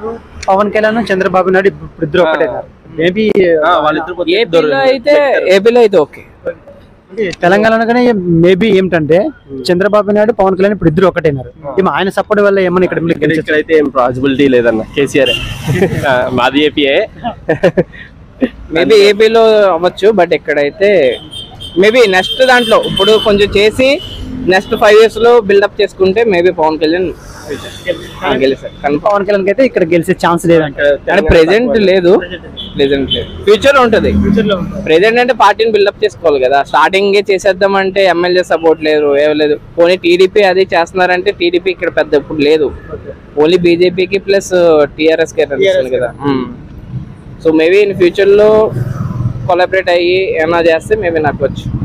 పవన్ కళ్యాణ్ చంద్రబాబు నాయుడు ఇప్పుడు ఇద్దరు ఒకటే మేబీ వాళ్ళిద్దరు కొద్దిగా ఏపీలో అయితే ఏపీలో అయితే ఓకే తెలంగాణలో కానీ మేబీ ఏమిటంటే చంద్రబాబు నాయుడు పవన్ కళ్యాణ్ ఇప్పుడు ఇద్దరు ఒకటేనారు ఏమో ఆయన సపోర్ట్ వల్ల ఏమన్నా ఇక్కడ మీకు ఇక్కడ ఇక్కడైతే ఏం పాసిబిలిటీ లేదన్న కేసీఆర్ మాది ఏపీఏ మేబీ ఏపీలో అవ్వచ్చు బట్ ఇక్కడైతే మేబీ నెక్స్ట్ దాంట్లో ఇప్పుడు కొంచెం చేసి నెక్స్ట్ ఫైవ్ ఇయర్స్ లో బిల్డప్ చేసుకుంటే మేబీ పవన్ కళ్యాణ్ గెలిచారు కన్ఫర్మ్ పవన్ కళ్యాణ్ అయితే ఇక్కడ గెలిచే ఛాన్స్ లేదంట కానీ ప్రెసెంట్ లేదు ప్రెసెంట్ లేదు ఫ్యూచర్ ఉంటది ప్రెసెంట్ అంటే పార్టీని బిల్డప్ చేసుకోవాలి కదా స్టార్టింగ్ చేసేద్దాం అంటే ఎమ్మెల్యే సపోర్ట్ లేదు ఏం లేదు పోనీ టీడీపీ అది చేస్తున్నారంటే టీడీపీ ఇక్కడ పెద్ద ఇప్పుడు లేదు ఓన్లీ బీజేపీకి ప్లస్ టీఆర్ఎస్ కి తెలుస్తుంది కదా సో మేబీ ఇన్ ఫ్యూచర్ లో కొలాబరేట్ అయ్యి ఏమైనా చేస్తే మేబీ నాకు వచ్చు